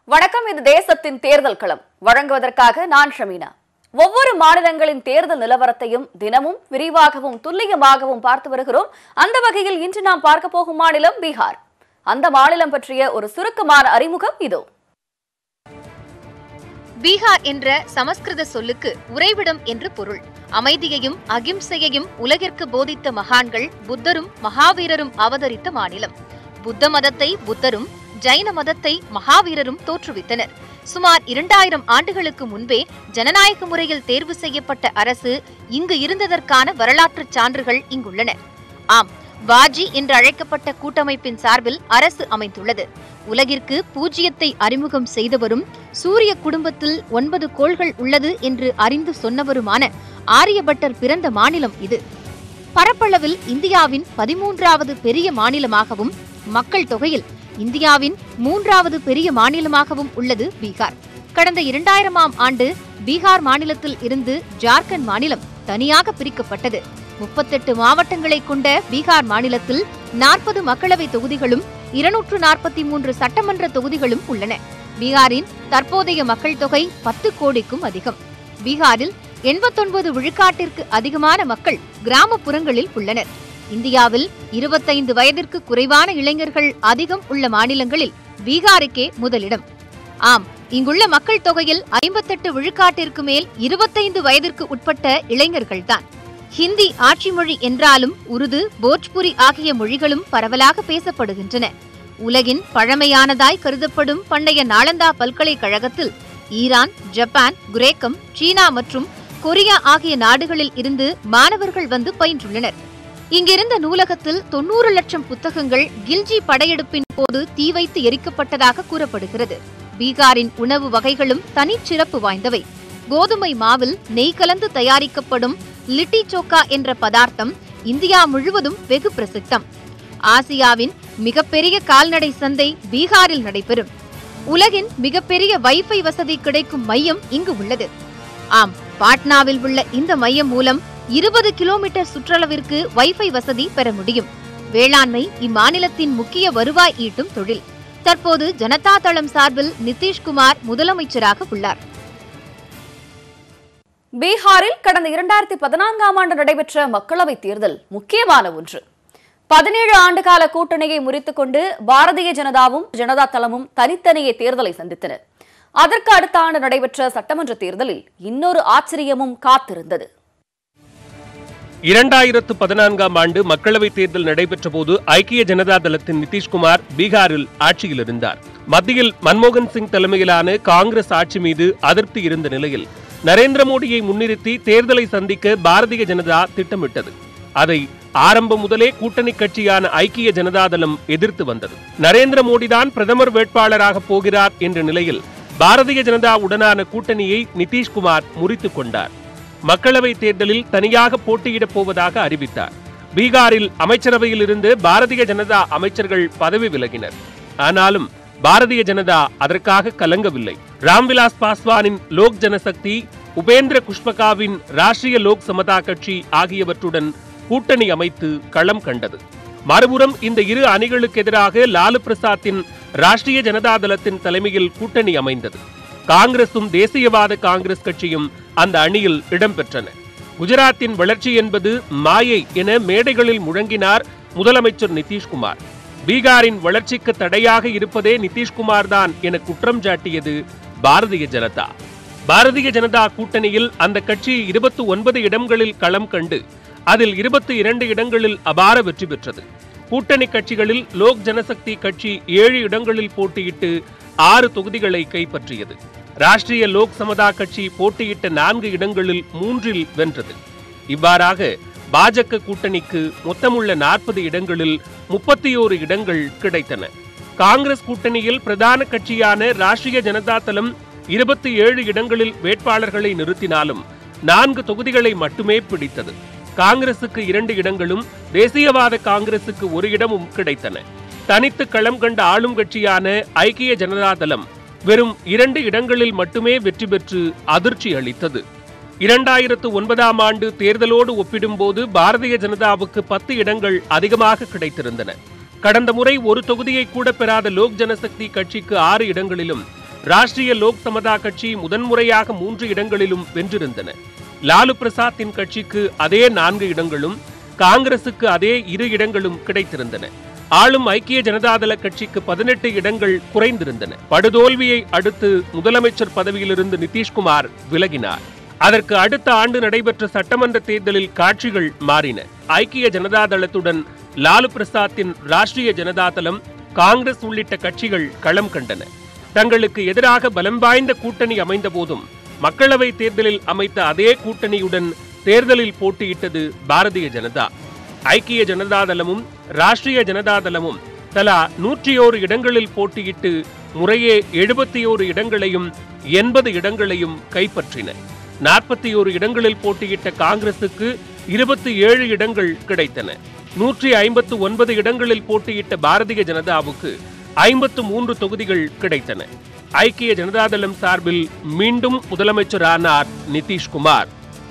வணக்கம் இது தேசத்தின் தேர்தல் களம் வழங்குவதற்காக நான் ஷமீனா ஒவ்வொரு மாநிலங்களின் தேர்தல் நிலவரத்தையும் தினமும் விரிவாகவும் துல்லியமாகவும் பார்த்து வருகிறோம் அந்த வகையில் இன்று நாம் பார்க்க போகும் மாநிலம் பீகார் அந்த மாநிலம் பற்றிய ஒரு சுருக்கமான அறிமுகம் இதோ பீகார் என்ற சமஸ்கிருத சொல்லுக்கு உறைவிடம் என்று பொருள் அமைதியையும் அகிம்சையையும் உலகிற்கு போதித்த மகான்கள் புத்தரும் மகாவீரரும் அவதரித்த மாநிலம் புத்த மதத்தை புத்தரும் ஜைன மதத்தை மகாவீரரும் தோற்றுவித்தனர் சுமார் இரண்டாயிரம் ஆண்டுகளுக்கு முன்பே ஜனநாயக முறையில் தேர்வு செய்யப்பட்ட அரசு இங்கு இருந்ததற்கான வரலாற்றுச் சான்றுகள் இங்குள்ளன ஆம் வாஜி என்று அழைக்கப்பட்ட கூட்டமைப்பின் சார்பில் அரசு அமைந்துள்ளது உலகிற்கு பூஜ்யத்தை அறிமுகம் செய்தவரும் சூரிய குடும்பத்தில் ஒன்பது கோள்கள் உள்ளது என்று அறிந்து சொன்னவருமான ஆரியபட்டர் பிறந்த மாநிலம் இது பரப்பளவில் இந்தியாவின் பதிமூன்றாவது பெரிய மாநிலமாகவும் மக்கள் தொகையில் இந்தியாவின் மூன்றாவது பெரிய மாநிலமாகவும் உள்ளது பீகார் கடந்த இரண்டாயிரமாம் ஆண்டு பீகார் மாநிலத்தில் இருந்து ஜார்க்கண்ட் மாநிலம் தனியாக பிரிக்கப்பட்டது முப்பத்தெட்டு மாவட்டங்களை கொண்ட பீகார் மாநிலத்தில் நாற்பது மக்களவை தொகுதிகளும் இருநூற்று நாற்பத்தி மூன்று சட்டமன்ற தொகுதிகளும் உள்ளன பீகாரின் தற்போதைய மக்கள் தொகை பத்து கோடிக்கும் அதிகம் பீகாரில் எண்பத்தொன்பது விழுக்காட்டிற்கு அதிகமான மக்கள் கிராமப்புறங்களில் உள்ளனர் இந்தியாவில் இருபத்தைந்து வயதிற்கு குறைவான இளைஞர்கள் அதிகம் உள்ள மாநிலங்களில் பீகாருக்கே முதலிடம் ஆம் இங்குள்ள மக்கள் தொகையில் ஐம்பத்தெட்டு விழுக்காட்டிற்கு மேல் இருபத்தைந்து வயதிற்கு உட்பட்ட இளைஞர்கள்தான் ஹிந்தி ஆட்சி மொழி என்றாலும் உருது போஜ்புரி ஆகிய மொழிகளும் பரவலாக பேசப்படுகின்றன உலகின் பழமையானதாய் கருதப்படும் பண்டைய நாளந்தா பல்கலைக்கழகத்தில் ஈரான் ஜப்பான் கிரேக்கம் சீனா மற்றும் கொரியா ஆகிய நாடுகளில் இருந்து மாணவர்கள் வந்து பயின்றுள்ளனர் இங்கிருந்த நூலகத்தில் தொன்னூறு லட்சம் புத்தகங்கள் கில்ஜி படையெடுப்பின் போது தீ வைத்து எரிக்கப்பட்டதாக கூறப்படுகிறது பீகாரின் உணவு வகைகளும் தனிச்சிறப்பு வாய்ந்தவை கோதுமை மாவில் நெய் கலந்து தயாரிக்கப்படும் லிட்டி சோக்கா என்ற பதார்த்தம் இந்தியா முழுவதும் வெகு பிரசித்தம் ஆசியாவின் மிகப்பெரிய கால்நடை சந்தை பீகாரில் நடைபெறும் உலகின் மிகப்பெரிய வைஃபை வசதி கிடைக்கும் மையம் இங்கு உள்ளது ஆம் பாட்னாவில் உள்ள இந்த மையம் மூலம் இருபது கிலோமீட்டர் சுற்றளவிற்கு வைஃபை வசதி பெற முடியும் வேளாண்மை இம்மாநிலத்தின் முக்கிய வருவாய் ஈட்டும் தொழில் தற்போது ஜனதா தளம் சார்பில் நிதிஷ்குமார் முதலமைச்சராக உள்ளார் பீகாரில் கடந்த இரண்டாயிரத்தி பதினான்காம் ஆண்டு நடைபெற்ற மக்களவைத் தேர்தல் முக்கியமான ஒன்று பதினேழு ஆண்டுகால கூட்டணியை முறித்துக் கொண்டு பாரதிய ஜனதாவும் ஜனதா தளமும் தனித்தனியே தேர்தலை சந்தித்தன அதற்கு அடுத்த ஆண்டு நடைபெற்ற சட்டமன்ற தேர்தலில் இன்னொரு ஆச்சரியமும் காத்திருந்தது இரண்டாயிரத்து பதினான்காம் ஆண்டு மக்களவைத் தேர்தல் நடைபெற்ற போது ஐக்கிய ஜனதா தளத்தின் நிதிஷ்குமார் பீகாரில் ஆட்சியில் இருந்தார் மத்தியில் மன்மோகன் சிங் தலைமையிலான காங்கிரஸ் ஆட்சி மீது அதிருப்தி இருந்த நிலையில் நரேந்திர மோடியை முன்னிறுத்தி தேர்தலை சந்திக்க பாரதிய ஜனதா திட்டமிட்டது அதை ஆரம்பம் முதலே கூட்டணி கட்சியான ஐக்கிய ஜனதாதளம் எதிர்த்து வந்தது நரேந்திர மோடிதான் பிரதமர் வேட்பாளராக போகிறார் என்ற நிலையில் பாரதிய ஜனதா உடனான கூட்டணியை நிதிஷ்குமார் முறித்துக் கொண்டார் மக்களவை தேர்தலில் தனியாக போட்டியிடப் போவதாக அறிவித்தார் பீகாரில் அமைச்சரவையில் இருந்து பாரதிய ஜனதா அமைச்சர்கள் பதவி விலகினர் ஆனாலும் பாரதிய ஜனதா அதற்காக கலங்கவில்லை ராம்விலாஸ் பாஸ்வானின் லோக் ஜனசக்தி உபேந்திர குஷ்பகாவின் ராஷ்டிரிய லோக் சமதா கட்சி ஆகியவற்றுடன் கூட்டணி அமைத்து களம் கண்டது மறுபுறம் இந்த இரு அணிகளுக்கு எதிராக லாலு பிரசாத்தின் ராஷ்டிரிய ஜனதா தளத்தின் தலைமையில் கூட்டணி அமைந்தது காங்கிரசும் தேசியவாத காங்கிரஸ் கட்சியும் அந்த அணியில் இடம்பெற்றன குஜராத்தின் வளர்ச்சி என்பது மாயை என மேடைகளில் முழங்கினார் முதலமைச்சர் நிதிஷ்குமார் பீகாரின் வளர்ச்சிக்கு தடையாக இருப்பதே நிதிஷ்குமார் தான் என குற்றம் சாட்டியது பாரதிய ஜனதா பாரதிய ஜனதா கூட்டணியில் அந்த கட்சி இருபத்தி ஒன்பது இடங்களில் களம் கண்டு அதில் இருபத்தி இரண்டு இடங்களில் அபார வெற்றி பெற்றது கூட்டணி கட்சிகளில் லோக் ஜனசக்தி கட்சி ஏழு இடங்களில் போட்டியிட்டு ஆறு தொகுதிகளை கைப்பற்றியது ராஷ்டிரிய லோக் சமதா கட்சி போட்டியிட்ட நான்கு இடங்களில் மூன்றில் வென்றது இவ்வாறாக பாஜக கூட்டணிக்கு மொத்தமுள்ள நாற்பது இடங்களில் முப்பத்தி ஓரு இடங்கள் கிடைத்தன காங்கிரஸ் கூட்டணியில் பிரதான கட்சியான ராஷ்டிரிய ஜனதா தளம் இருபத்தி ஏழு இடங்களில் வேட்பாளர்களை நிறுத்தினாலும் நான்கு தொகுதிகளை மட்டுமே பிடித்தது காங்கிரசுக்கு இரண்டு இடங்களும் தேசியவாத காங்கிரசுக்கு ஒரு இடமும் கிடைத்தன தனித்து களம் கண்ட ஆளும் கட்சியான ஐக்கிய ஜனதா தளம் வெறும் இரண்டு இடங்களில் மட்டுமே வெற்றி பெற்று அதிர்ச்சி அளித்தது இரண்டாயிரத்து ஒன்பதாம் ஆண்டு தேர்தலோடு ஒப்பிடும்போது பாரதிய ஜனதாவுக்கு பத்து இடங்கள் அதிகமாக கிடைத்திருந்தன கடந்த முறை ஒரு தொகுதியை கூட பெறாத லோக் ஜனசக்தி கட்சிக்கு ஆறு இடங்களிலும் ராஷ்டிரிய லோக் சமதா கட்சி முதன்முறையாக மூன்று இடங்களிலும் வென்றிருந்தன லாலு பிரசாத்தின் கட்சிக்கு அதே நான்கு இடங்களும் காங்கிரசுக்கு அதே இரு இடங்களும் கிடைத்திருந்தன ஆளும் ஐக்கிய ஜனதாதள கட்சிக்கு பதினெட்டு இடங்கள் குறைந்திருந்தன படுதோல்வியை அடுத்து முதலமைச்சர் பதவியிலிருந்து நிதிஷ்குமார் விலகினார் அதற்கு அடுத்த ஆண்டு நடைபெற்ற சட்டமன்ற தேர்தலில் காட்சிகள் மாறின ஐக்கிய ஜனதாதளத்துடன் லாலு பிரசாத்தின் ராஷ்டிரிய ஜனதாதளம் காங்கிரஸ் உள்ளிட்ட கட்சிகள் களம் கண்டன தங்களுக்கு எதிராக பலம் வாய்ந்த கூட்டணி அமைந்த போதும் மக்களவை தேர்தலில் அமைத்த அதே கூட்டணியுடன் தேர்தலில் போட்டியிட்டது பாரதிய ஜனதா ஐக்கிய ஜனதாதளமும் ராஷ்டிரிய ஜனதாதளமும் தலா நூற்றியோரு இடங்களில் போட்டியிட்டு முறையே எழுபத்தியோரு இடங்களையும் எண்பது இடங்களையும் கைப்பற்றின நாற்பத்தி ஓரு இடங்களில் போட்டியிட்ட காங்கிரசுக்கு இருபத்தி ஏழு இடங்கள் கிடைத்தன நூற்றி ஐம்பத்து ஒன்பது இடங்களில் போட்டியிட்ட பாரதிய ஜனதாவுக்கு ஐம்பத்து மூன்று தொகுதிகள் கிடைத்தன ஐக்கிய ஜனதாதளம் சார்பில் மீண்டும் முதலமைச்சரானார் நிதிஷ்குமார்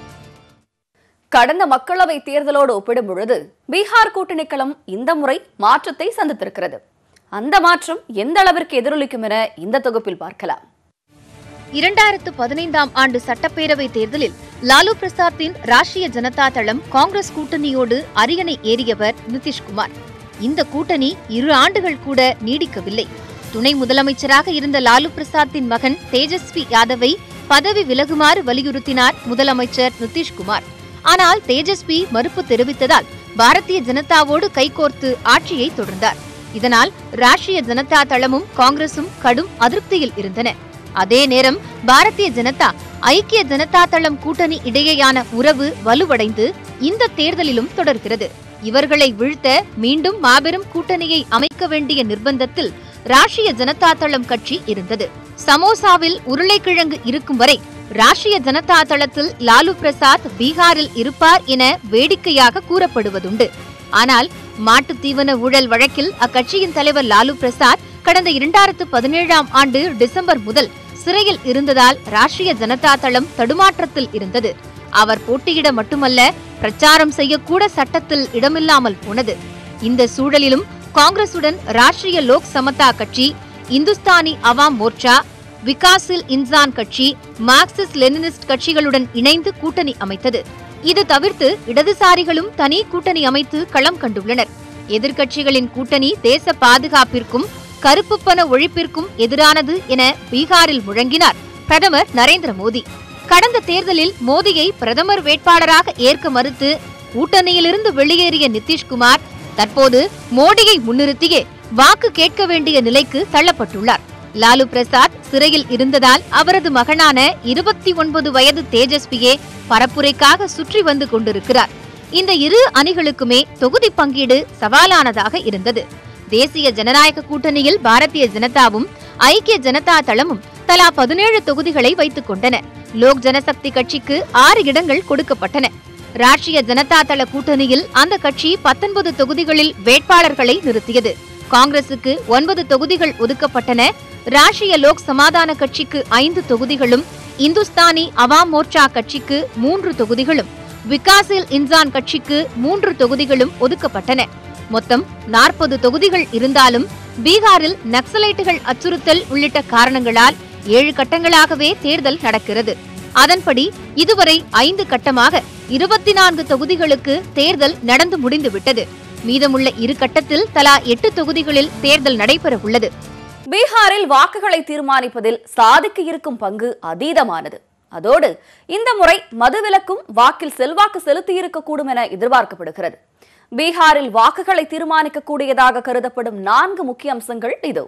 கடந்த மக்களவை தேர்தலோடு ஒப்பிடும் பொழுது பீகார் கூட்டணி களம் இந்த முறை மாற்றத்தை சந்தித்திருக்கிறது அந்த மாற்றம் எந்த அளவிற்கு எதிரொலிக்கும் என இந்த தொகுப்பில் பார்க்கலாம் இரண்டாயிரத்து பதினைந்தாம் ஆண்டு சட்டப்பேரவை தேர்தலில் லாலு பிரசாத்தின் ராஷ்டிரிய ஜனதா தளம் காங்கிரஸ் கூட்டணியோடு அரியணை ஏறியவர் நிதிஷ்குமார் இந்த கூட்டணி இரு ஆண்டுகள் கூட நீடிக்கவில்லை துணை முதலமைச்சராக இருந்த லாலு பிரசாத்தின் மகன் தேஜஸ்வி யாதவை பதவி விலகுமாறு வலியுறுத்தினார் முதலமைச்சர் நிதிஷ்குமார் ஆனால் தேஜஸ்வி மறுப்பு தெரிவித்ததால் பாரதிய ஜனதாவோடு கைகோர்த்து ஆட்சியை தொடர்ந்தார் இதனால் ராஷ்டிரிய ஜனதா தளமும் காங்கிரசும் கடும் அதிருப்தியில் இருந்தன அதே நேரம் பாரதிய ஜனதா ஐக்கிய ஜனதா தளம் கூட்டணி இடையேயான உறவு வலுவடைந்து இந்த தேர்தலிலும் தொடர்கிறது இவர்களை வீழ்த்த மீண்டும் மாபெரும் கூட்டணியை அமைக்க வேண்டிய நிர்பந்தத்தில் ராஷ்டிரிய ஜனதா தளம் கட்சி இருந்தது சமோசாவில் உருளைக்கிழங்கு இருக்கும் வரை ராஷ்டிரிய ஜனதா தளத்தில் லாலு பிரசாத் பீகாரில் இருப்பார் என வேடிக்கையாக கூறப்படுவதுண்டு ஆனால் மாட்டுத் தீவன ஊழல் வழக்கில் அக்கட்சியின் தலைவர் லாலு பிரசாத் கடந்த இரண்டாயிரத்து பதினேழாம் ஆண்டு டிசம்பர் முதல் சிறையில் இருந்ததால் ராஷ்டிரிய ஜனதா தளம் தடுமாற்றத்தில் இருந்தது அவர் போட்டியிட மட்டுமல்ல பிரச்சாரம் செய்யக்கூட சட்டத்தில் இடமில்லாமல் போனது இந்த சூழலிலும் காங்கிரசுடன் ராஷ்டிரிய லோக் சமதா கட்சி இந்துஸ்தானி அவாம் மோர்ச்சா விகாசில் இன்சான் கட்சி மார்க்சிஸ்ட் லெனினிஸ்ட் கட்சிகளுடன் இணைந்து கூட்டணி அமைத்தது இது தவிர்த்து இடதுசாரிகளும் தனி கூட்டணி அமைத்து களம் கண்டுள்ளனர் எதிர்க்கட்சிகளின் கூட்டணி தேச பாதுகாப்பிற்கும் கருப்பு பண ஒழிப்பிற்கும் எதிரானது என பீகாரில் முழங்கினார் பிரதமர் நரேந்திர மோடி கடந்த தேர்தலில் மோடியை பிரதமர் வேட்பாளராக ஏற்க மறுத்து கூட்டணியிலிருந்து வெளியேறிய நிதிஷ்குமார் தற்போது மோடியை முன்னிறுத்தியே வாக்கு கேட்க வேண்டிய நிலைக்கு தள்ளப்பட்டுள்ளார் லாலு பிரசாத் சிறையில் இருந்ததால் அவரது மகனான இருபத்தி ஒன்பது வயது தேஜஸ்வியே பரப்புரைக்காக சுற்றி வந்து கொண்டிருக்கிறார் இந்த இரு அணிகளுக்குமே தொகுதி பங்கீடு சவாலானதாக இருந்தது தேசிய ஜனநாயக கூட்டணியில் பாரதிய ஜனதாவும் ஐக்கிய ஜனதா தளமும் தலா பதினேழு தொகுதிகளை வைத்துக் கொண்டன லோக் ஜனசக்தி கட்சிக்கு ஆறு இடங்கள் கொடுக்கப்பட்டன ராஷ்டிரிய ஜனதா தள கூட்டணியில் அந்த கட்சி பத்தொன்பது தொகுதிகளில் வேட்பாளர்களை நிறுத்தியது காங்கிரசுக்கு ஒன்பது தொகுதிகள் ஒதுக்கப்பட்டன ராஷ்டிரிய லோக் சமாதான கட்சிக்கு ஐந்து தொகுதிகளும் இந்துஸ்தானி அவாம் மோர்ச்சா கட்சிக்கு மூன்று தொகுதிகளும் விகாசில் இன்சான் கட்சிக்கு மூன்று தொகுதிகளும் ஒதுக்கப்பட்டன மொத்தம் நாற்பது தொகுதிகள் இருந்தாலும் பீகாரில் நக்சலைட்டுகள் அச்சுறுத்தல் உள்ளிட்ட காரணங்களால் ஏழு கட்டங்களாகவே தேர்தல் நடக்கிறது அதன்படி இதுவரை ஐந்து கட்டமாக இருபத்தி நான்கு தொகுதிகளுக்கு தேர்தல் நடந்து முடிந்துவிட்டது மீதமுள்ள இரு கட்டத்தில் தலா எட்டு தொகுதிகளில் தேர்தல் நடைபெற உள்ளது பீகாரில் வாக்குகளை தீர்மானிப்பதில் சாதிக்கு இருக்கும் பங்கு அதீதமானது அதோடு இந்த முறை மதுவிலக்கும் வாக்கில் செல்வாக்கு செலுத்தியிருக்கக்கூடும் என எதிர்பார்க்கப்படுகிறது பீகாரில் வாக்குகளை தீர்மானிக்கக்கூடியதாக கருதப்படும் நான்கு முக்கிய அம்சங்கள் இதோ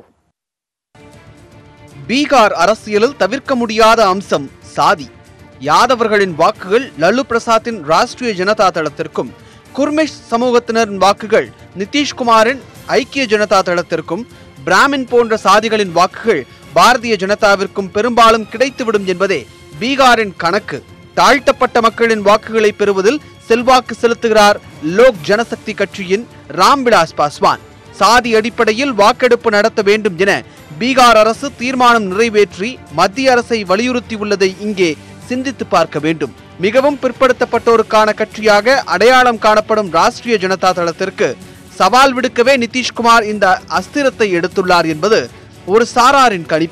பீகார் அரசியலில் தவிர்க்க முடியாத அம்சம் சாதி யாதவர்களின் வாக்குகள் லல்லு பிரசாத்தின் ராஷ்டிரிய ஜனதா தளத்திற்கும் குர்மிஷ் சமூகத்தினரின் வாக்குகள் நிதிஷ்குமாரின் ஐக்கிய ஜனதா தளத்திற்கும் பிராமின் போன்ற சாதிகளின் வாக்குகள் பாரதிய ஜனதாவிற்கும் பெரும்பாலும் கிடைத்துவிடும் என்பதே பீகாரின் கணக்கு தாழ்த்தப்பட்ட மக்களின் வாக்குகளை பெறுவதில் செல்வாக்கு செலுத்துகிறார் லோக் ஜனசக்தி கட்சியின் ராம்விலாஸ் பாஸ்வான் சாதி அடிப்படையில் வாக்கெடுப்பு நடத்த வேண்டும் என பீகார் அரசு தீர்மானம் நிறைவேற்றி மத்திய அரசை வலியுறுத்தியுள்ளதை இங்கே சிந்தித்து பார்க்க வேண்டும் மிகவும் பிற்படுத்தப்பட்டோருக்கான கட்சியாக அடையாளம் காணப்படும் ராஷ்டிரிய ஜனதா தளத்திற்கு சவால் விடுக்கவே நிதிஷ்குமார் இந்த அஸ்திரத்தை எடுத்துள்ளார் என்பது ஒரு சாராரின் கணிப்பு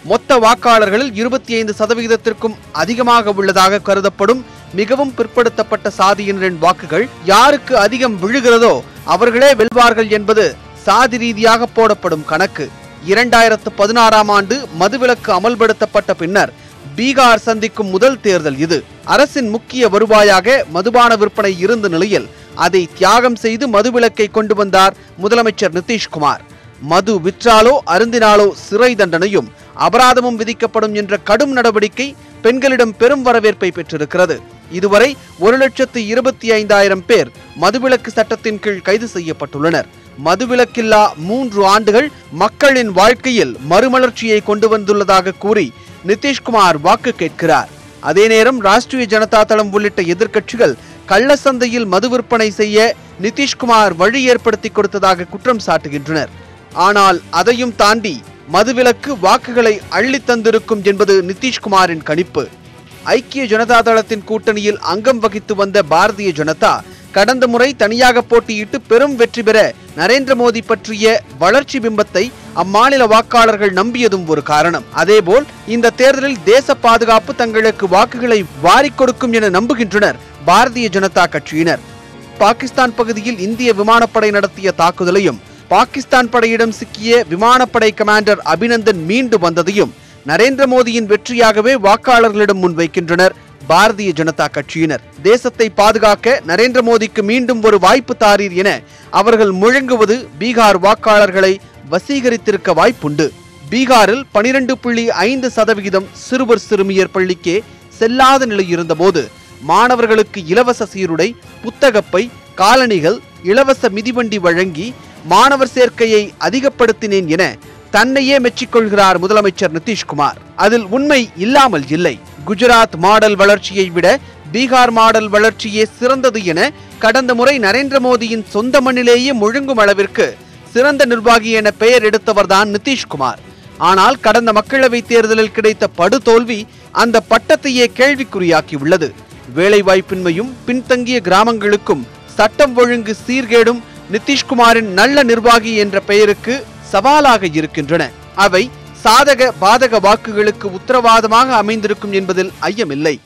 மொத்த வாக்காளர்களில் இருபத்தி ஐந்து சதவிகிதத்திற்கும் அதிகமாக உள்ளதாக கருதப்படும் மிகவும் பிற்படுத்தப்பட்ட சாதியினரின் வாக்குகள் யாருக்கு அதிகம் விழுகிறதோ அவர்களே வெல்வார்கள் என்பது சாதி ரீதியாக போடப்படும் கணக்கு இரண்டாயிரத்து பதினாறாம் ஆண்டு மதுவிலக்கு அமல்படுத்தப்பட்ட பின்னர் பீகார் சந்திக்கும் முதல் தேர்தல் இது அரசின் முக்கிய வருவாயாக மதுபான விற்பனை இருந்த நிலையில் அதை தியாகம் செய்து மதுவிலக்கை கொண்டு வந்தார் முதலமைச்சர் நிதிஷ்குமார் மது விற்றாலோ அருந்தினாலோ சிறை தண்டனையும் அபராதமும் விதிக்கப்படும் என்ற கடும் நடவடிக்கை பெண்களிடம் பெரும் வரவேற்பை பெற்றிருக்கிறது இதுவரை ஒரு லட்சத்து இருபத்தி ஐந்தாயிரம் பேர் மதுவிலக்கு சட்டத்தின் கீழ் கைது செய்யப்பட்டுள்ளனர் மதுவிலக்கில்லா மூன்று ஆண்டுகள் மக்களின் வாழ்க்கையில் மறுமலர்ச்சியை கொண்டு வந்துள்ளதாக கூறி நிதிஷ்குமார் வாக்கு கேட்கிறார் அதே நேரம் ராஷ்டிரிய ஜனதா தளம் உள்ளிட்ட எதிர்க்கட்சிகள் கள்ளசந்தையில் மது விற்பனை செய்ய நிதிஷ்குமார் வழி ஏற்படுத்தி கொடுத்ததாக குற்றம் சாட்டுகின்றனர் ஆனால் அதையும் தாண்டி மதுவிலக்கு வாக்குகளை அள்ளித் தந்திருக்கும் என்பது நிதிஷ்குமாரின் கணிப்பு ஐக்கிய ஜனதா தளத்தின் கூட்டணியில் அங்கம் வகித்து வந்த பாரதிய ஜனதா கடந்த முறை தனியாக போட்டியிட்டு பெரும் வெற்றி பெற நரேந்திர மோடி பற்றிய வளர்ச்சி பிம்பத்தை அம்மாநில வாக்காளர்கள் நம்பியதும் ஒரு காரணம் அதேபோல் இந்த தேர்தலில் தேச பாதுகாப்பு தங்களுக்கு வாக்குகளை வாரிக் கொடுக்கும் என நம்புகின்றனர் பாரதிய ஜனதா கட்சியினர் பாகிஸ்தான் பகுதியில் இந்திய விமானப்படை நடத்திய தாக்குதலையும் பாகிஸ்தான் படையிடம் சிக்கிய விமானப்படை கமாண்டர் அபிநந்தன் மீண்டு வந்ததையும் நரேந்திர மோடியின் வெற்றியாகவே வாக்காளர்களிடம் முன்வைக்கின்றனர் பாரதிய ஜனதா கட்சியினர் தேசத்தை பாதுகாக்க நரேந்திர மோடிக்கு மீண்டும் ஒரு வாய்ப்பு தாரீர் என அவர்கள் முழங்குவது பீகார் வாக்காளர்களை வசீகரித்திருக்க வாய்ப்புண்டு பீகாரில் பனிரெண்டு புள்ளி ஐந்து சதவிகிதம் சிறுவர் சிறுமியர் பள்ளிக்கே செல்லாத நிலை இருந்தபோது மாணவர்களுக்கு இலவச சீருடை புத்தகப்பை காலணிகள் இலவச மிதிவண்டி வழங்கி மாணவர் சேர்க்கையை அதிகப்படுத்தினேன் என தன்னையே மெச்சிக்கொள்கிறார் முதலமைச்சர் நிதிஷ்குமார் அதில் உண்மை இல்லாமல் இல்லை குஜராத் மாடல் வளர்ச்சியை விட பீகார் மாடல் வளர்ச்சியே சிறந்தது என கடந்த முறை நரேந்திர மோடியின் சொந்த மண்ணிலேயே முழங்கும் அளவிற்கு சிறந்த நிர்வாகி என பெயர் எடுத்தவர்தான் நிதிஷ்குமார் ஆனால் கடந்த மக்களவைத் தேர்தலில் கிடைத்த படுதோல்வி அந்த பட்டத்தையே கேள்விக்குறியாக்கியுள்ளது வேலைவாய்ப்பின்மையும் பின்தங்கிய கிராமங்களுக்கும் சட்டம் ஒழுங்கு சீர்கேடும் நிதிஷ்குமாரின் நல்ல நிர்வாகி என்ற பெயருக்கு சவாலாக இருக்கின்றன அவை சாதக பாதக வாக்குகளுக்கு உத்தரவாதமாக அமைந்திருக்கும் என்பதில் ஐயமில்லை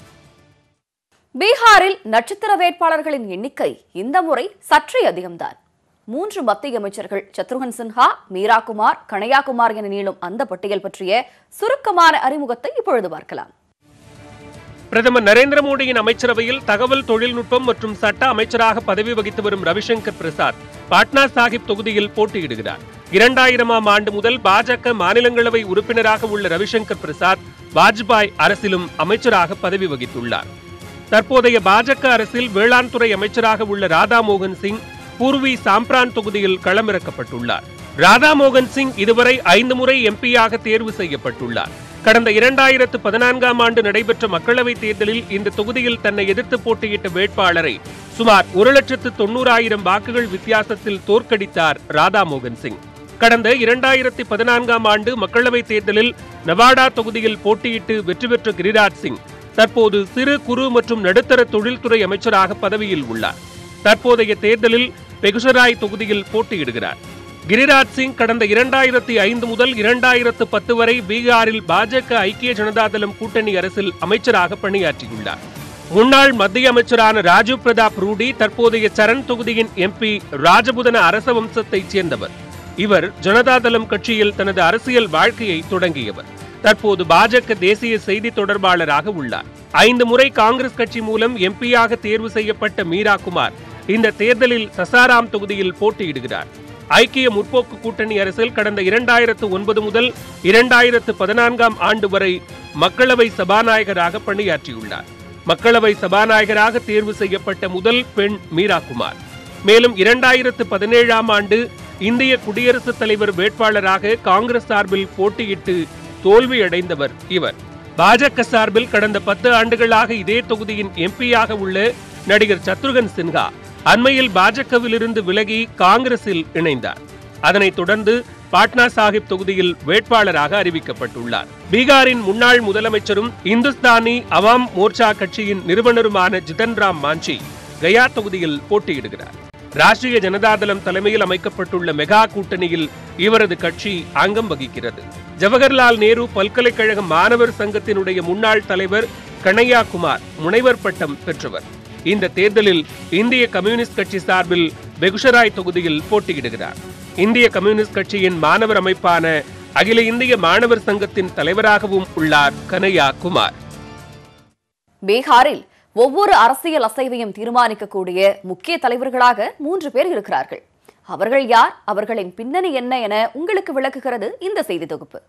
பீகாரில் நட்சத்திர வேட்பாளர்களின் எண்ணிக்கை இந்த முறை சற்றே அதிகம்தான் மூன்று மத்திய அமைச்சர்கள் சத்ருகன் சின்ஹா மீராகுமார் கணையாகுமார் என நீளும் அந்த பட்டியல் பற்றிய சுருக்கமான அறிமுகத்தை இப்பொழுது பார்க்கலாம் பிரதமர் நரேந்திர மோடியின் அமைச்சரவையில் தகவல் தொழில்நுட்பம் மற்றும் சட்ட அமைச்சராக பதவி வகித்து வரும் ரவிசங்கர் பிரசாத் பாட்னா சாஹிப் தொகுதியில் போட்டியிடுகிறார் இரண்டாயிரமாம் ஆண்டு முதல் பாஜக மாநிலங்களவை உறுப்பினராக உள்ள ரவிசங்கர் பிரசாத் வாஜ்பாய் அரசிலும் அமைச்சராக பதவி வகித்துள்ளார் தற்போதைய பாஜக அரசில் வேளாண் துறை அமைச்சராக உள்ள ராதா மோகன் சிங் பூர்வி சாம்ப்ரான் தொகுதியில் களமிறக்கப்பட்டுள்ளார் ராதா மோகன் சிங் இதுவரை ஐந்து முறை எம்பியாக தேர்வு செய்யப்பட்டுள்ளார் கடந்த இரண்டாயிரத்து பதினான்காம் ஆண்டு நடைபெற்ற மக்களவைத் தேர்தலில் இந்த தொகுதியில் தன்னை எதிர்த்து போட்டியிட்ட வேட்பாளரை சுமார் ஒரு லட்சத்து தொண்ணூறாயிரம் வாக்குகள் வித்தியாசத்தில் தோற்கடித்தார் ராதா மோகன் சிங் கடந்த இரண்டாயிரத்தி பதினான்காம் ஆண்டு மக்களவைத் தேர்தலில் நவாடா தொகுதியில் போட்டியிட்டு வெற்றி பெற்ற கிரிராஜ் சிங் தற்போது சிறு குறு மற்றும் நடுத்தர தொழில்துறை அமைச்சராக பதவியில் உள்ளார் தற்போதைய தேர்தலில் பெகுசராய் தொகுதியில் போட்டியிடுகிறார் கிரிராஜ் சிங் கடந்த இரண்டாயிரத்தி ஐந்து முதல் இரண்டாயிரத்து பத்து வரை பீகாரில் பாஜக ஐக்கிய ஜனதாதளம் கூட்டணி அரசில் அமைச்சராக பணியாற்றியுள்ளார் முன்னாள் மத்திய அமைச்சரான ராஜீவ் பிரதாப் ரூடி தற்போதைய சரண் தொகுதியின் எம்பி ராஜபுதன அரச வம்சத்தைச் சேர்ந்தவர் இவர் ஜனதாதளம் கட்சியில் தனது அரசியல் வாழ்க்கையை தொடங்கியவர் தற்போது பாஜக தேசிய செய்தி தொடர்பாளராக உள்ளார் ஐந்து முறை காங்கிரஸ் கட்சி மூலம் எம்பியாக தேர்வு செய்யப்பட்ட மீரா குமார் இந்த தேர்தலில் சசாராம் தொகுதியில் போட்டியிடுகிறார் ஐக்கிய முற்போக்கு கூட்டணி அரசில் கடந்த இரண்டாயிரத்து ஒன்பது முதல் இரண்டாயிரத்து பதினான்காம் ஆண்டு வரை மக்களவை சபாநாயகராக பணியாற்றியுள்ளார் மக்களவை சபாநாயகராக தேர்வு செய்யப்பட்ட முதல் பெண் மீரா குமார் மேலும் இரண்டாயிரத்து பதினேழாம் ஆண்டு இந்திய குடியரசுத் தலைவர் வேட்பாளராக காங்கிரஸ் சார்பில் போட்டியிட்டு தோல்வியடைந்தவர் இவர் பாஜக சார்பில் கடந்த பத்து ஆண்டுகளாக இதே தொகுதியின் எம்பியாக உள்ள நடிகர் சத்ருகன் சின்ஹா அண்மையில் பாஜகவிலிருந்து விலகி காங்கிரஸில் இணைந்தார் அதனைத் தொடர்ந்து பாட்னா சாஹிப் தொகுதியில் வேட்பாளராக அறிவிக்கப்பட்டுள்ளார் பீகாரின் முன்னாள் முதலமைச்சரும் இந்துஸ்தானி அவாம் மோர்ச்சா கட்சியின் நிறுவனருமான ஜிதன் ராம் மாஞ்சி கயா தொகுதியில் போட்டியிடுகிறார் ராஷ்டிரிய ஜனதாதளம் தலைமையில் அமைக்கப்பட்டுள்ள மெகா கூட்டணியில் இவரது கட்சி அங்கம் வகிக்கிறது ஜவஹர்லால் நேரு பல்கலைக்கழக மாணவர் சங்கத்தினுடைய முன்னாள் தலைவர் கண்ணையா குமார் முனைவர் பட்டம் பெற்றவர் இந்த தேர்தலில் இந்திய கம்யூனிஸ்ட் கட்சி சார்பில் பெகுஷராய் தொகுதியில் போட்டியிடுகிறார் இந்திய கம்யூனிஸ்ட் கட்சியின் மாணவர் அமைப்பான அகில இந்திய மாணவர் சங்கத்தின் தலைவராகவும் உள்ளார் கனையா குமார் பீகாரில் ஒவ்வொரு அரசியல் அசைவையும் தீர்மானிக்கக்கூடிய முக்கிய தலைவர்களாக மூன்று பேர் இருக்கிறார்கள் அவர்கள் யார் அவர்களின் பின்னணி என்ன என உங்களுக்கு விளக்குகிறது இந்த செய்தி தொகுப்பு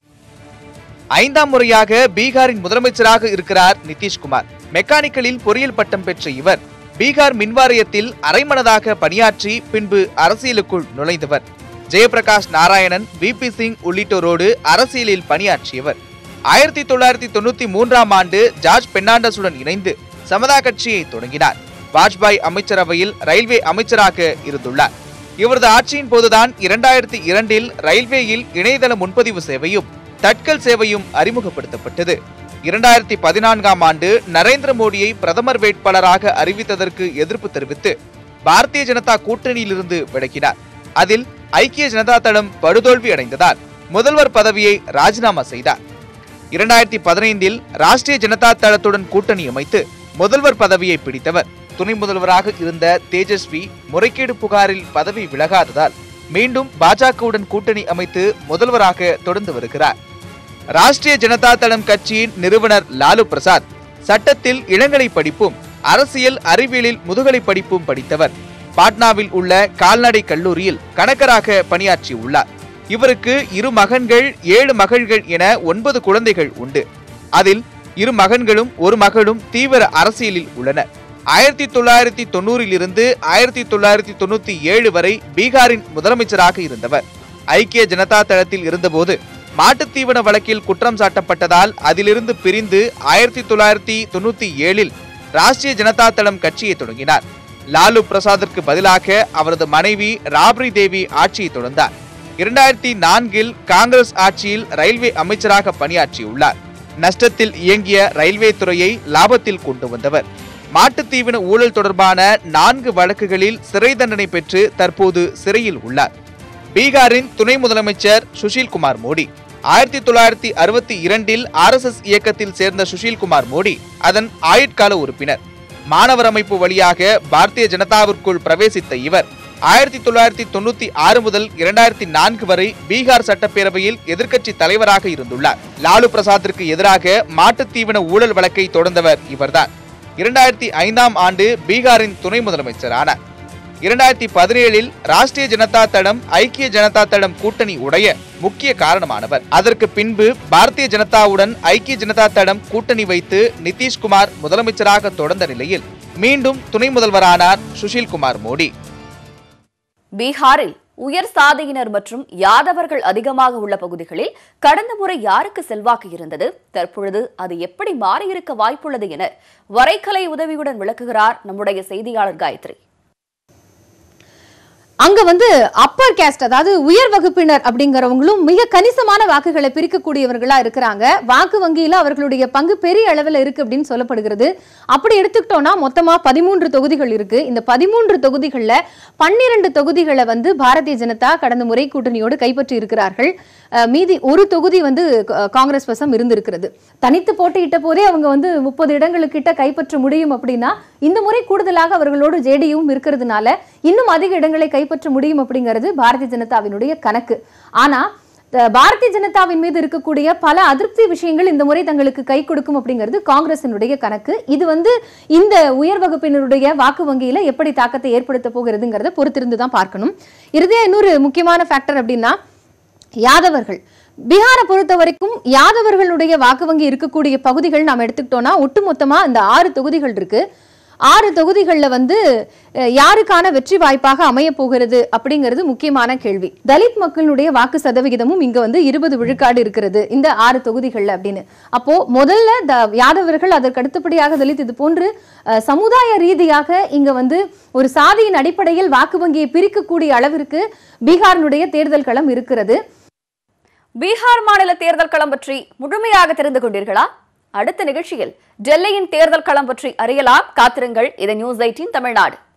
ஐந்தாம் முறையாக பீகாரின் முதலமைச்சராக இருக்கிறார் நிதிஷ்குமார் மெக்கானிக்கலில் பொறியியல் பட்டம் பெற்ற இவர் பீகார் மின்வாரியத்தில் அரைமனதாக பணியாற்றி பின்பு அரசியலுக்குள் நுழைந்தவர் ஜெயபிரகாஷ் நாராயணன் விபி சிங் உள்ளிட்டோரோடு அரசியலில் பணியாற்றியவர் ஆயிரத்தி தொள்ளாயிரத்தி தொண்ணூத்தி மூன்றாம் ஆண்டு ஜார்ஜ் பெர்னாண்டஸுடன் இணைந்து சமதா கட்சியை தொடங்கினார் வாஜ்பாய் அமைச்சரவையில் ரயில்வே அமைச்சராக இருந்துள்ளார் இவரது ஆட்சியின் போதுதான் இரண்டாயிரத்தி இரண்டில் ரயில்வேயில் இணையதள முன்பதிவு சேவையும் தட்கல் சேவையும் அறிமுகப்படுத்தப்பட்டது இரண்டாயிரத்தி பதினான்காம் ஆண்டு நரேந்திர மோடியை பிரதமர் வேட்பாளராக அறிவித்ததற்கு எதிர்ப்பு தெரிவித்து பாரதிய ஜனதா கூட்டணியிலிருந்து விலகினார் அதில் ஐக்கிய ஜனதா தளம் படுதோல்வி அடைந்ததால் முதல்வர் பதவியை ராஜினாமா செய்தார் இரண்டாயிரத்தி பதினைந்தில் ராஷ்டிரிய ஜனதா தளத்துடன் கூட்டணி அமைத்து முதல்வர் பதவியை பிடித்தவர் துணை முதல்வராக இருந்த தேஜஸ்வி முறைகேடு புகாரில் பதவி விலகாததால் மீண்டும் பாஜகவுடன் கூட்டணி அமைத்து முதல்வராக தொடர்ந்து வருகிறார் ராஷ்டிரிய ஜனதா தளம் கட்சியின் நிறுவனர் லாலு பிரசாத் சட்டத்தில் இளங்கலை படிப்பும் அரசியல் அறிவியலில் முதுகலை படிப்பும் படித்தவர் பாட்னாவில் உள்ள கால்நடை கல்லூரியில் கணக்கராக பணியாற்றியுள்ளார் இவருக்கு இரு மகன்கள் ஏழு மகள்கள் என ஒன்பது குழந்தைகள் உண்டு அதில் இரு மகன்களும் ஒரு மகளும் தீவிர அரசியலில் உள்ளனர் ஆயிரத்தி தொள்ளாயிரத்தி தொண்ணூறில் இருந்து ஆயிரத்தி தொள்ளாயிரத்தி தொண்ணூத்தி ஏழு வரை பீகாரின் முதலமைச்சராக இருந்தவர் ஐக்கிய ஜனதா தளத்தில் இருந்தபோது மாட்டுத் தீவன வழக்கில் குற்றம் சாட்டப்பட்டதால் அதிலிருந்து பிரிந்து ஆயிரத்தி தொள்ளாயிரத்தி தொண்ணூத்தி ஏழில் ராஷ்டிரிய ஜனதா தளம் கட்சியை தொடங்கினார் லாலு பிரசாத்திற்கு பதிலாக அவரது மனைவி ராப்ரி தேவி ஆட்சியை தொடர்ந்தார் இரண்டாயிரத்தி நான்கில் காங்கிரஸ் ஆட்சியில் ரயில்வே அமைச்சராக பணியாற்றியுள்ளார் நஷ்டத்தில் இயங்கிய ரயில்வே துறையை லாபத்தில் கொண்டு வந்தவர் மாட்டுத் தீவன ஊழல் தொடர்பான நான்கு வழக்குகளில் சிறை தண்டனை பெற்று தற்போது சிறையில் உள்ளார் பீகாரின் துணை முதலமைச்சர் சுஷில் குமார் மோடி ஆயிரத்தி தொள்ளாயிரத்தி அறுபத்தி இரண்டில் ஆர்எஸ்எஸ் இயக்கத்தில் சேர்ந்த சுஷில் குமார் மோடி அதன் ஆயுட்கால உறுப்பினர் மாணவர் அமைப்பு வழியாக பாரதிய ஜனதாவிற்குள் பிரவேசித்த இவர் ஆயிரத்தி தொள்ளாயிரத்தி தொண்ணூத்தி ஆறு முதல் இரண்டாயிரத்தி நான்கு வரை பீகார் சட்டப்பேரவையில் எதிர்க்கட்சி தலைவராக இருந்துள்ளார் லாலு பிரசாத்திற்கு எதிராக மாட்டுத் தீவன ஊழல் வழக்கை தொடர்ந்தவர் இவர்தான் இரண்டாயிரத்தி ஐந்தாம் ஆண்டு பீகாரின் துணை முதலமைச்சரானார் இரண்டாயிரத்தி பதினேழில் ராஷ்டிரிய ஜனதா தளம் ஐக்கிய ஜனதா தளம் கூட்டணி உடைய முக்கிய காரணமானவர் அதற்கு பின்பு பாரதிய ஜனதாவுடன் ஐக்கிய ஜனதா தளம் கூட்டணி வைத்து நிதிஷ்குமார் முதலமைச்சராக தொடர்ந்த நிலையில் மீண்டும் துணை முதல்வரானார் சுஷில் குமார் மோடி பீகாரில் உயர் சாதியினர் மற்றும் யாதவர்கள் அதிகமாக உள்ள பகுதிகளில் கடந்த முறை யாருக்கு செல்வாக்கு இருந்தது தற்பொழுது அது எப்படி மாறியிருக்க வாய்ப்புள்ளது என வரைகலை உதவியுடன் விளக்குகிறார் நம்முடைய செய்தியாளர் காயத்ரி அங்க வந்து அப்பர் கேஸ்ட் அதாவது உயர் வகுப்பினர் அப்படிங்கிறவங்களும் மிக கணிசமான வாக்குகளை பிரிக்கக்கூடியவர்களா இருக்கிறாங்க வாக்கு வங்கியில அவர்களுடைய பங்கு பெரிய அளவில் இருக்கு அப்படின்னு சொல்லப்படுகிறது அப்படி எடுத்துக்கிட்டோம்னா மொத்தமா பதிமூன்று தொகுதிகள் இருக்கு இந்த பதிமூன்று தொகுதிகள்ல பன்னிரண்டு தொகுதிகளை வந்து பாரதிய ஜனதா கடந்த முறை கூட்டணியோடு கைப்பற்றி இருக்கிறார்கள் அஹ், மீதி ஒரு தொகுதி வந்து அஹ், காங்கிரஸ் வசம் இருந்திருக்கிறது தனித்து போட்டியிட்ட போதே அவங்க வந்து முப்பது இடங்களுக்கிட்ட கைப்பற்ற முடியும் அப்படின்னா இந்த முறை கூடுதலாக அவர்களோடு ஜேடியும் இருக்கிறதுனால இன்னும் அதிக இடங்களை கைப்பற்ற முடியும் அப்படிங்கிறது பாரதிய ஜனதாவினுடைய கணக்கு ஆனா த- பாரதிய ஜனதாவின் மீது இருக்கக்கூடிய பல அதிருப்தி விஷயங்கள் இந்த முறை தங்களுக்கு கை கொடுக்கும் அப்படிங்கிறது காங்கிரசினுடைய கணக்கு இது வந்து இந்த உயர் வகுப்பினருடைய வாக்கு வங்கியில எப்படி தாக்கத்தை ஏற்படுத்த போகிறதுங்கிறத பொறுத்திருந்து தான் பார்க்கணும் இறுதியா இன்னொரு முக்கியமான ஃபேக்டர் அப்படின்னா யாதவர்கள் பீகாரை பொறுத்த வரைக்கும் யாதவர்களுடைய வாக்கு வங்கி இருக்கக்கூடிய பகுதிகள் நாம் எடுத்துக்கிட்டோம்னா ஒட்டுமொத்தமா இந்த ஆறு தொகுதிகள் இருக்கு ஆறு தொகுதிகளில் வந்து அஹ், யாருக்கான வெற்றி வாய்ப்பாக அமைய போகிறது அப்படிங்கிறது முக்கியமான கேள்வி தலித் மக்களுடைய வாக்கு சதவிகிதமும் இங்க வந்து இருபது விழுக்காடு இருக்கிறது இந்த ஆறு தொகுதிகள்ல அப்படின்னு அப்போ முதல்ல த யாதவர்கள் அதற்கு அடுத்தபடியாக தலித் இது போன்று அஹ், சமுதாய ரீதியாக இங்க வந்து ஒரு சாதியின் அடிப்படையில் வாக்கு வங்கியை பிரிக்கக்கூடிய அளவிற்கு பீகாரினுடைய தேர்தல் களம் இருக்கிறது பீகார் மாநில தேர்தல் களம் பற்றி முழுமையாக தெரிந்து கொண்டீர்களா அடுத்த நிகழ்ச்சியில் டெல்லியின் தேர்தல் களம் பற்றி அறியலாம் காத்திருங்கள் இது நியூஸ் எயிட்டீன் தமிழ்நாடு